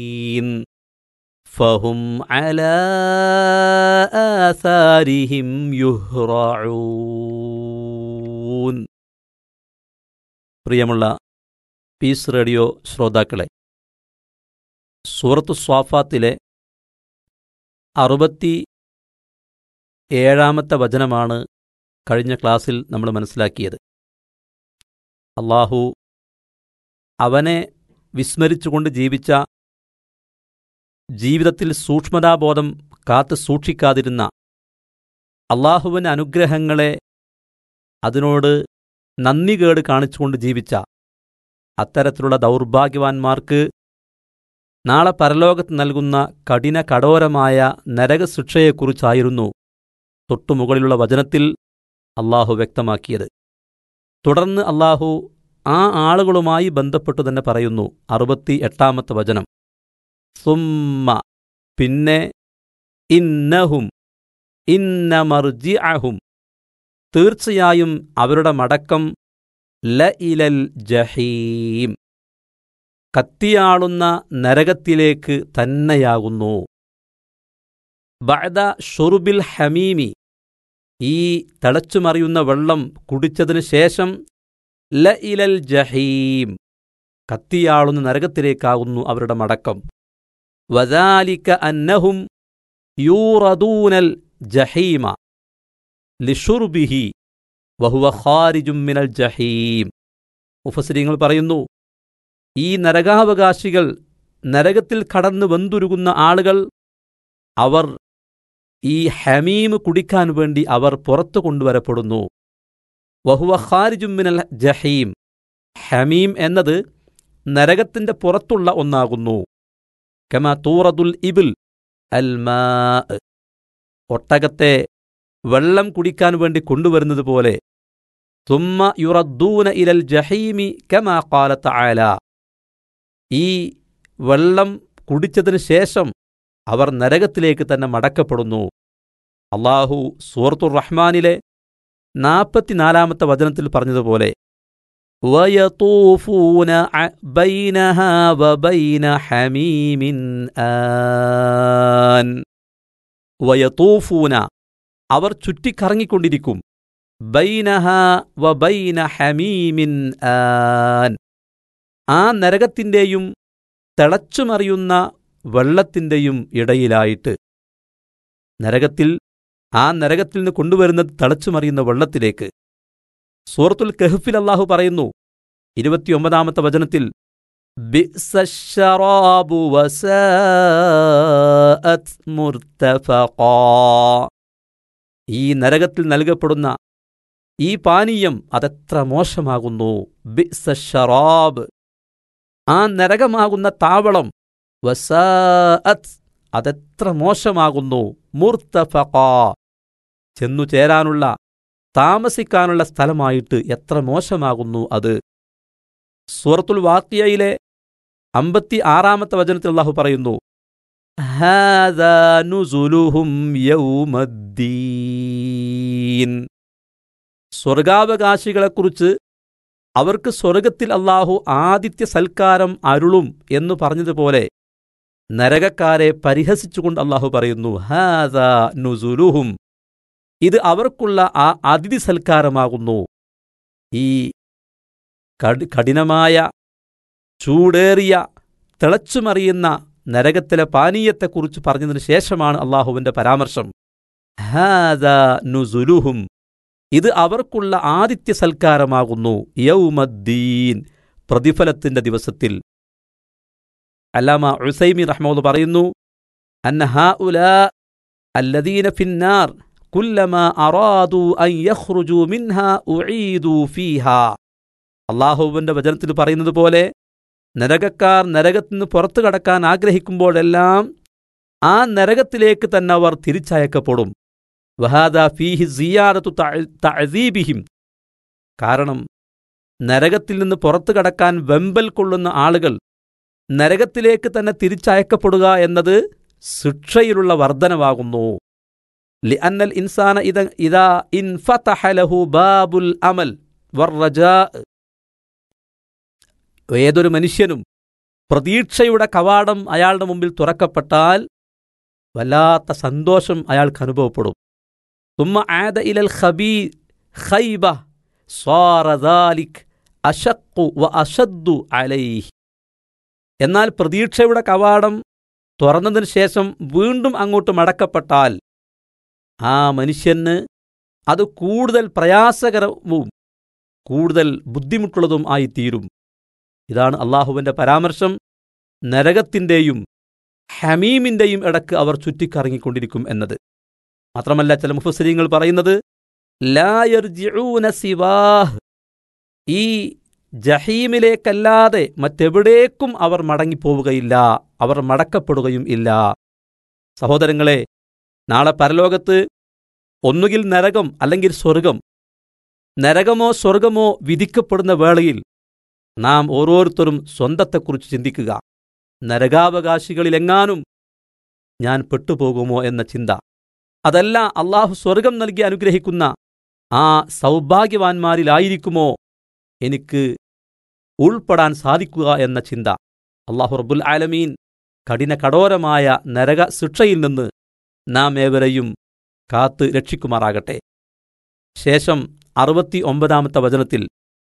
فهم على آثارهم يهرعون പ്രിയമുള്ള piece radio ശ്രോതാക്കളെ സൂറത്തു സ്വാഫാത്തിലെ അറുപത്തി ഏഴാമത്തെ വചനമാണ് കഴിഞ്ഞ ക്ലാസ്സിൽ നമ്മൾ മനസ്സിലാക്കിയത് അള്ളാഹു അവനെ വിസ്മരിച്ചുകൊണ്ട് ജീവിച്ച ജീവിതത്തിൽ സൂക്ഷ്മതാബോധം കാത്തു സൂക്ഷിക്കാതിരുന്ന അള്ളാഹുവിൻ്റെ അനുഗ്രഹങ്ങളെ അതിനോട് നന്ദികേട് കാണിച്ചുകൊണ്ട് ജീവിച്ച അത്തരത്തിലുള്ള ദൗർഭാഗ്യവാന്മാർക്ക് നാളെ പരലോകത്ത് നൽകുന്ന കഠിന കഠോരമായ നരകശിക്ഷയെക്കുറിച്ചായിരുന്നു തൊട്ടുമുകളിലുള്ള വചനത്തിൽ അള്ളാഹു വ്യക്തമാക്കിയത് തുടർന്ന് അള്ളാഹു ആ ആളുകളുമായി ബന്ധപ്പെട്ടു തന്നെ പറയുന്നു അറുപത്തി എട്ടാമത്തെ വചനം സുമ്മ പിന്നെ ഇന്നഹും ഇന്നമർജിഅഹും തീർച്ചയായും അവരുടെ മടക്കം ല ഇലൽ ജഹീം കത്തിയാളുന്ന നരകത്തിലേക്ക് തന്നെയാകുന്നു ബഅദ ഷുറുബിൽ ഹമീമി ഈ തിളച്ചുമറിയുന്ന വെള്ളം കുടിച്ചതിനു ശേഷം ല ഇലൽ ജഹീം കത്തിയാളുന്ന നരകത്തിലേക്കാകുന്നു അവരുടെ മടക്കം വദാലിക അന്നഹും യൂറദൂനൽ ജഹീമ ലിഷുർബിഹി വഹുവ ഖാരിജും മിനൽ ജഹീം മുഫസരിങ്ങൾ പറയുന്നു ഈ നരകാവകാശികൾ നരകത്തിൽ കടന്നു വെന്തുരുകുന്ന ആളുകൾ അവർ ഈ ഹമീം കുടിക്കാൻ വേണ്ടി അവർ പുറത്തു കൊണ്ടുവരപ്പെടുന്നു വഹുവ ഖാരിജും മിനൽ ജഹീം ഹമീം എന്നത് നരകത്തിന്റെ പുറത്തുള്ള ഒന്നാകുന്നു കമ തൂറദുൽ ഇബിൽ അൽ മാ ഒട്ടകത്തെ വെള്ളം കുടിക്കാൻ വേണ്ടി കൊണ്ടുവരുന്നത് പോലെ തുമ്മ യുറദ്ദൂന ഇലൽ ജഹീമി കമാ ഖാലത്ത് ആല ഈ വെള്ളം കുടിച്ചതിന് ശേഷം അവർ നരകത്തിലേക്ക് തന്നെ മടക്കപ്പെടുന്നു അള്ളാഹു സൂറത്തുർ റഹ്മാനിലെ നാൽപ്പത്തിനാലാമത്തെ വചനത്തിൽ പറഞ്ഞതുപോലെ ويطوفون بينها وبين حميم آن വയത്തൂഫൂന അവർ ചുറ്റിക്കറങ്ങിക്കൊണ്ടിരിക്കും ബൈനഹ വ ബൈന ഹമീമിൻ ആൻ ആ നരകത്തിൻ്റെയും തിളച്ചുമറിയുന്ന വെള്ളത്തിൻ്റെയും ഇടയിലായിട്ട് നരകത്തിൽ ആ നരകത്തിൽ നിന്ന് കൊണ്ടുവരുന്നത് തിളച്ചുമറിയുന്ന വെള്ളത്തിലേക്ക് സൂറത്തുൽ കഹഫിൽ അള്ളാഹു പറയുന്നു ഇരുപത്തിയൊമ്പതാമത്തെ വചനത്തിൽ ഈ നരകത്തിൽ നൽകപ്പെടുന്ന ഈ പാനീയം അതെത്ര മോശമാകുന്നു ബിസറാബ് ആ നരകമാകുന്ന താവളം വസാഅത്ത് അതെത്ര മോശമാകുന്നു മുർത്തഫഖ ചെന്നു ചേരാനുള്ള താമസിക്കാനുള്ള സ്ഥലമായിട്ട് എത്ര മോശമാകുന്നു അത് സൂറത്തുൽ വാക്കിയയിലെ അമ്പത്തി ആറാമത്തെ വചനത്തിൽ അള്ളാഹു പറയുന്നു സ്വർഗാവകാശികളെക്കുറിച്ച് അവർക്ക് സ്വർഗത്തിൽ അള്ളാഹു ആദിത്യ സൽക്കാരം അരുളും എന്നു പറഞ്ഞതുപോലെ നരകക്കാരെ പരിഹസിച്ചുകൊണ്ട് അള്ളാഹു പറയുന്നു ഹാദ നുസുലുഹും ഇത് അവർക്കുള്ള ആ അതിഥി സൽക്കാരമാകുന്നു ഈ കഠിനമായ ചൂടേറിയ തിളച്ചുമറിയുന്ന നരകത്തിലെ പാനീയത്തെക്കുറിച്ച് പറഞ്ഞതിന് ശേഷമാണ് അള്ളാഹുവിന്റെ പരാമർശം ഹാദ നുസുലുഹും ഇത് അവർക്കുള്ള ആദിത്യ സൽക്കാരമാകുന്നു യൗമദ്ദീൻ പ്രതിഫലത്തിന്റെ ദിവസത്തിൽ അല്ലാമ ഉസൈമി റഹ്മോദ് പറയുന്നു അന്ന ഹാ ഉലാ അല്ലദീന ഫിന്നാർ കുല്ലമ അറാദു അൻ യഖ്റുജു മിൻഹ ഉഈദു ഫീഹാ അള്ളാഹുവിന്റെ വചനത്തിൽ പറയുന്നത് പോലെ നരകക്കാർ നരകത്തിൽ നിന്ന് പുറത്തു കടക്കാൻ ആഗ്രഹിക്കുമ്പോഴെല്ലാം ആ നരകത്തിലേക്ക് തന്നെ അവർ തിരിച്ചയക്കപ്പെടും വഹാദ ഫീഹി സിയാറത്തു തഅദീബിഹിം കാരണം നരകത്തിൽ നിന്ന് പുറത്തു കടക്കാൻ വെമ്പൽ കൊള്ളുന്ന ആളുകൾ നരകത്തിലേക്ക് തന്നെ തിരിച്ചയക്കപ്പെടുക എന്നത് ശിക്ഷയിലുള്ള വർധനവാകുന്നു ലിഅന്നൽ ഇൻസാന ഇത ഇതാ ഇൻഫതഹ ലഹു ബാബുൽ അമൽ വർറജാ ഏതൊരു മനുഷ്യനും പ്രതീക്ഷയുടെ കവാടം അയാളുടെ മുമ്പിൽ തുറക്കപ്പെട്ടാൽ വല്ലാത്ത സന്തോഷം അയാൾക്ക് അനുഭവപ്പെടും തുമ്മ ആദ ഇലൽ ഖബീ ഖൈബ സ്വാറ ദാലിക് അഷഖു വ അഷദ്ദു അലൈഹി എന്നാൽ പ്രതീക്ഷയുടെ കവാടം തുറന്നതിന് ശേഷം വീണ്ടും അങ്ങോട്ട് മടക്കപ്പെട്ടാൽ ആ മനുഷ്യന് അത് കൂടുതൽ പ്രയാസകരവും കൂടുതൽ ബുദ്ധിമുട്ടുള്ളതും ആയിത്തീരും ഇതാണ് അള്ളാഹുവിൻ്റെ പരാമർശം നരകത്തിൻ്റെയും ഹമീമിൻ്റെയും ഇടക്ക് അവർ ചുറ്റിക്കറങ്ങിക്കൊണ്ടിരിക്കും എന്നത് മാത്രമല്ല ചില മുഫസരിങ്ങൾ പറയുന്നത് ലായർജിഊന സിവാഹ് ഈ ജഹീമിലേക്കല്ലാതെ മറ്റെവിടേക്കും അവർ മടങ്ങിപ്പോവുകയില്ല അവർ മടക്കപ്പെടുകയും ഇല്ല സഹോദരങ്ങളെ നാളെ പരലോകത്ത് ഒന്നുകിൽ നരകം അല്ലെങ്കിൽ സ്വർഗം നരകമോ സ്വർഗമോ വിധിക്കപ്പെടുന്ന വേളയിൽ നാം ഓരോരുത്തരും സ്വന്തത്തെക്കുറിച്ച് ചിന്തിക്കുക നരകാവകാശികളിലെങ്ങാനും ഞാൻ പെട്ടുപോകുമോ എന്ന ചിന്ത അതല്ല അള്ളാഹു സ്വർഗം നൽകി അനുഗ്രഹിക്കുന്ന ആ സൗഭാഗ്യവാന്മാരിലായിരിക്കുമോ എനിക്ക് ഉൾപ്പെടാൻ സാധിക്കുക എന്ന ചിന്ത അള്ളാഹു റബ്ബുൽ ആലമീൻ കഠിന കഠോരമായ നരക ശിക്ഷയിൽ നിന്ന് നാം ഏവരെയും കാത്ത് രക്ഷിക്കുമാറാകട്ടെ ശേഷം അറുപത്തി ഒമ്പതാമത്തെ വചനത്തിൽ